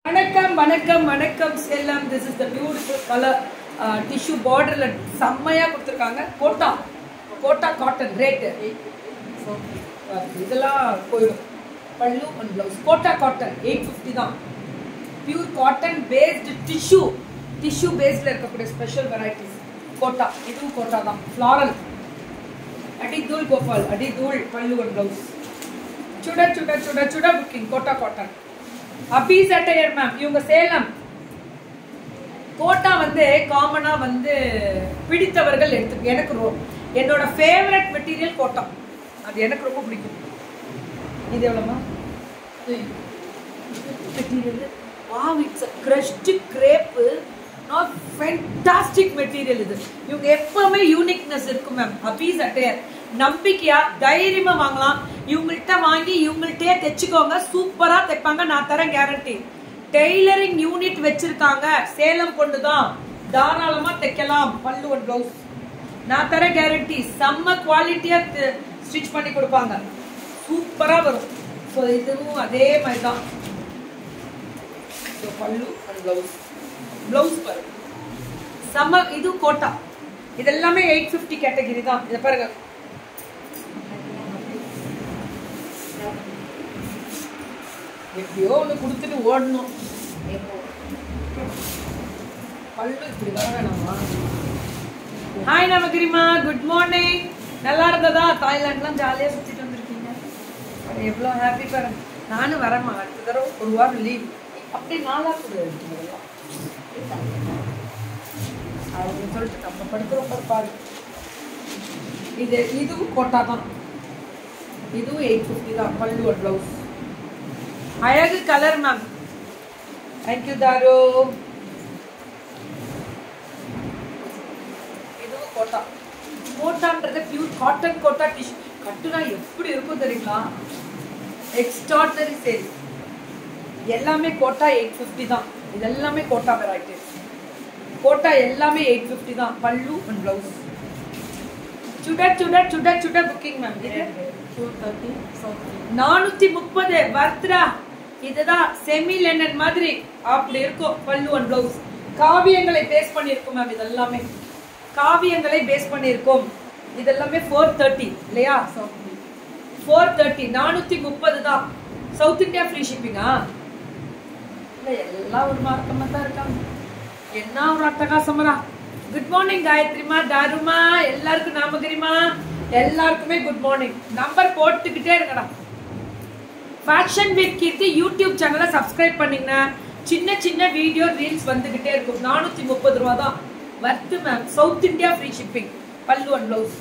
வணக்கம் வணக்கம் வணக்கம் செல்லம் this is the beautiful colour tissue பார்டரில் செம்மையாக கொடுத்துருக்காங்க கோட்டா கோட்டா காட்டன் ரேட்டு இதெல்லாம் போயிடும் pallu and blouse Kota cotton eight fifty தான் pure cotton based tissue tissue பேஸ்டில் இருக்கக்கூடிய ஸ்பெஷல் வெரைட்டிஸ் கோட்டா இதுவும் கோட்டா தான் ஃப்ளாரல் அடி தூள் கோபால் அடி தூள் பல்லு அண்ட் ப்ளவுஸ் சுட சுட சுட சுட புக்கிங் கோட்டா காட்டன் அபி சட்டையர் மேம் இவங்க சேலம் கோட்டா வந்து காமனா வந்து பிடித்தவர்கள் எடுத்து எனக்கு ரொ- என்னோட ஃபேவரட் மெட்டீரியல் கோட்டா அது எனக்கு ரொம்ப பிடிக்கும் இது எவ்வளோமா material wow it's a crushed crepe not fantastic material இது இவங்க எப்பவுமே யூனிக்னஸ் இருக்கும் மேம் அபீஸ் அட்டையர் நம்பிக்கையா தைரியமா வாங்கலாம் இவங்கள்ட்ட வாங்கி இவங்கள்ட்டே தைச்சுக்கோங்க சூப்பரா தைப்பாங்க நான் தரேன் கேரண்டி டெய்லரிங் யூனிட் வச்சிருக்காங்க சேலம் கொண்டு தான் தாராளமா தைக்கலாம் பல்லு ஒன் பிளவுஸ் நான் தரேன் கேரண்டி செம்ம குவாலிட்டியா ஸ்டிச் பண்ணி கொடுப்பாங்க சூப்பரா வரும் ஸோ இதுவும் அதே மாதிரி தான் ஸோ பல்லு அண்ட் ப்ளவுஸ் ப்ளவுஸ் பாரு செம்ம இது கோட்டா இது எல்லாமே எயிட் ஃபிஃப்டி கேட்டகிரி தான் இதை பாருங்க எப்படியோ ஒன்று கொடுத்துட்டு ஓடணும் பல்லு இப்படி வர வேணாமா ஹாய் நமகிரிமா குட் மார்னிங் நல்லா இருந்ததா தாய்லாண்ட்லாம் ஜாலியாக சுற்றிட்டு வந்திருக்கீங்க அது எவ்வளோ ஹாப்பி பாருங்க நானும் வரேம்மா அடுத்த தடவை ஒரு வாரம் லீவ் அப்படி நாளா கூட இருக்குங்களா அப்படின்னு சொல்லிட்டு நம்ம படுக்கிறோம் பாரு இது இதுவும் கோட்டா தான் இதுவும் எயிட் ஃபிஃப்டி தான் பல்லு ஒரு ப்ளவுஸ் அழகு கலர் மேம் தேங்க்யூ தாரு இதுவும் கோட்டா கோட்டான்றது பியூர் காட்டன் கோட்டா டிஷ் கட்டுனா எப்படி இருக்கும் தெரியுங்களா எக்ஸ்ட்ராடனரி சேல் எல்லாமே கோட்டா எயிட் ஃபிஃப்டி தான் இது எல்லாமே கோட்டா வெரைட்டிஸ் கோட்டா எல்லாமே எயிட் ஃபிஃப்டி தான் பல்லு அண்ட் ப்ளவுஸ் சுட சுட சுட சுட புக்கிங் மேம் இது நானூத்தி முப்பது வர்த்ரா இதுதான் செமி லெனன் மாதிரி அப்படி இருக்கும் பல்லு அண்ட் பிளவுஸ் காவியங்களை பேஸ் பண்ணியிருக்கோம் மேம் இதெல்லாமே காவியங்களை பேஸ் பண்ணியிருக்கோம் இதெல்லாமே ஃபோர் தேர்ட்டி இல்லையா ஃபோர் தேர்ட்டி நானூத்தி முப்பது தான் சவுத் இந்தியா ஃப்ரீ ஷிப்பிங்கா இல்ல எல்லாம் ஒரு மார்க்கமா தான் இருக்காங்க என்ன ஒரு அட்டகாசமரா குட் மார்னிங் காயத்ரிமா தாருமா எல்லாருக்கும் நாமகிரிமா எல்லாருக்குமே குட் மார்னிங் நம்பர் போட்டுக்கிட்டே இருங்கடா ஃபேஷன் வித் கீர்த்தி யூடியூப் சேனலை சப்ஸ்கிரைப் பண்ணீங்கன்னா சின்ன சின்ன வீடியோ ரீல்ஸ் வந்துகிட்டே இருக்கும் நானூத்தி முப்பது ரூபா தான் worth ma'am South India free shipping pallu and blouse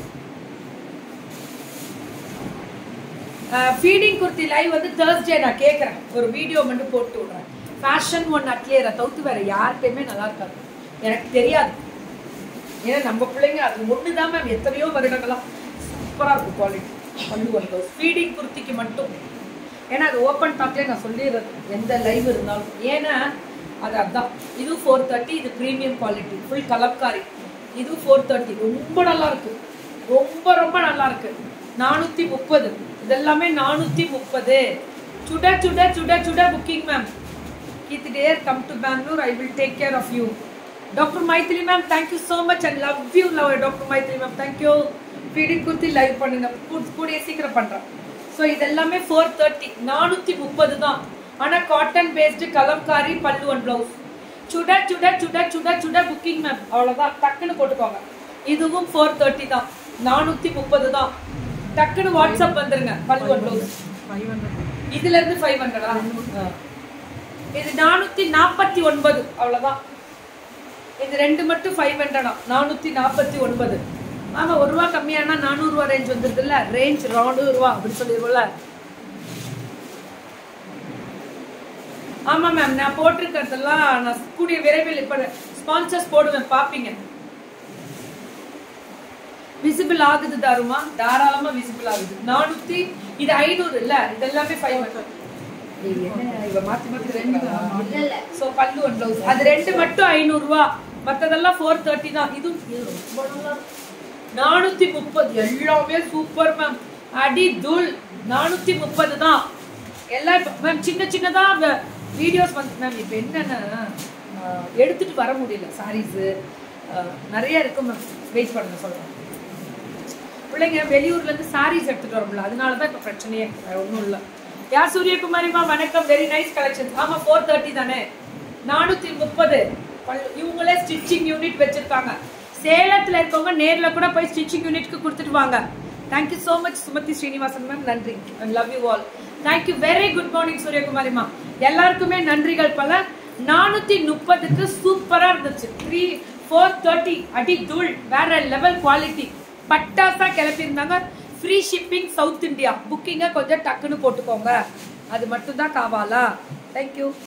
feeding kurti live வந்து தேர்ஸ்டே நான் கேட்குறேன் ஒரு வீடியோ மட்டும் போட்டு விடுறேன் ஃபேஷன் ஒன் அட்லியரை தவிர்த்து வேற யார்கிட்டயுமே நல்லா இருக்காது எனக்கு தெரியாது ஏன்னா நம்ம பிள்ளைங்க அது ஒன்று தான் மேம் எத்தனையோ வருடங்களா சூப்பராக இருக்கும் குவாலிட்டி பல்லு ஒன் ப்ளவுஸ் ஃபீடிங் குர்த்திக்கு மட்டும் ஏன்னா அது ஓப்பன் டாப்லேயே நான் சொல்லிடுறது எந்த லைவ் இருந்தாலும் ஏன்னா அது அதான் இது ஃபோர் தேர்ட்டி இது ப்ரீமியம் குவாலிட்டி ஃபுல் கலப்காரி இது ஃபோர் தேர்ட்டி ரொம்ப நல்லா இருக்கு ரொம்ப ரொம்ப நல்லா இருக்கு நானூற்றி முப்பது இதெல்லாமே நானூற்றி முப்பது சுட சுட சுட சுட புக்கிங் மேம் கீத் dare come to Bangalore I will take care of you doctor Maithili ma'am thank you so much and love you love doctor Maithili ma'am thank you feeding kurti live பண்ணுங்க கூ- கூடிய சீக்கிரம் பண்ணுறேன் ஸோ இதெல்லாமே ஃபோர் தேர்ட்டி நானூற்றி முப்பது தான் ஆனால் காட்டன் பேஸ்டு கலம்காரி பல்லு அண்ட் ப்ளவுஸ் சுட சுட சுட சுட சுட புக்கிங் மேம் அவ்வளோதான் டக்குன்னு போட்டுக்கோங்க இதுவும் ஃபோர் தேர்ட்டி தான் நானூற்றி முப்பது தான் டக்குன்னு வாட்ஸ்அப் வந்துருங்க பல்லு அண்ட் ப்ளவுஸ் இதுல இருந்து ஃபைவ் ஹண்ட்ரடா இது நானூற்றி நாற்பத்தி ஒன்பது அவ்வளோதான் இது ரெண்டு மட்டும் ஃபைவ் ஹண்ட்ரடா நானூற்றி நாற்பத்தி ஒன்பது ஆமாம் ஒரு ரூபா கம்மியானா நானூறுரூவா ரேஞ்ச் வந்துருதுல்ல ரேஞ்ச் நானூறுரூவா அப்படின்னு சொல்லிடுவோம்ல ஆமாம் மேம் நான் போட்டிருக்கிறதெல்லாம் நான் கூடிய விரைவில் இப்போ ஸ்பான்சர்ஸ் போடுவேன் பார்ப்பீங்க விசிபிள் ஆகுது தாருமா தாராளமா விசிபிள் ஆகுது நானூத்தி இது ஐநூறு இல்ல இதெல்லாமே ஃபைவ் ஹண்ட்ரட் இவ மாத்தி மாத்தி ரெண்டு சோ பல்லு ஒன் பிளவுஸ் அது ரெண்டு மட்டும் ஐநூறு ரூபா மத்ததெல்லாம் ஃபோர் தேர்ட்டி தான் இதுவும் இது ரொம்ப நல்லா இருக்கு. நானூத்தி முப்பது எல்லாமே சூப்பர் மேம் அடி தூள் நானூத்தி முப்பது தான் எல்லாம் மேம் சின்ன சின்னதா வீடியோஸ் வந்து மேம் இப்போ என்னென்னா ஆஹ், எடுத்துட்டு வர முடியல சாரீஸு நிறைய இருக்கும் மேம் வெயிட் பண்ணுங்க சொல்கிறேன் பிள்ளைங்க வெளியூர்லேருந்து சாரீஸ் எடுத்துகிட்டு வர முடியல அதனால தான் இப்போ பிரச்சனையே ஒன்றும் இல்லை யார் சூரியகுமாரிமா வணக்கம் வெரி நைஸ் கலெக்ஷன்ஸ் ஆமாம் ஃபோர் தேர்ட்டி தானே நானூற்றி முப்பது இவங்களே ஸ்டிச்சிங் யூனிட் வச்சுருக்காங்க சேலத்தில் இருக்கவங்க நேரில் கூட போய் ஸ்டிச்சிங் யூனிட்க்கு கொடுத்துட்டு வாங்க thank you so much Sumathi Srinivasan ma'am நன்றி and love you all thank you very good morning சூரியகுமாரிமா எல்லாருக்குமே நன்றிகள் பல நானூற்றி முப்பதுக்கு சூப்பராக இருந்துச்சு த்ரீ ஃபோர் தேர்ட்டி அடி தூள் வேற லெவல் குவாலிட்டி பட்டாசா கிளப்பியிருந்தாங்க ஃப்ரீ ஷிப்பிங் சவுத் இந்தியா புக்கிங்கை கொஞ்சம் டக்குன்னு போட்டுக்கோங்க அது மட்டும்தான் காவாலா தேங்க்யூ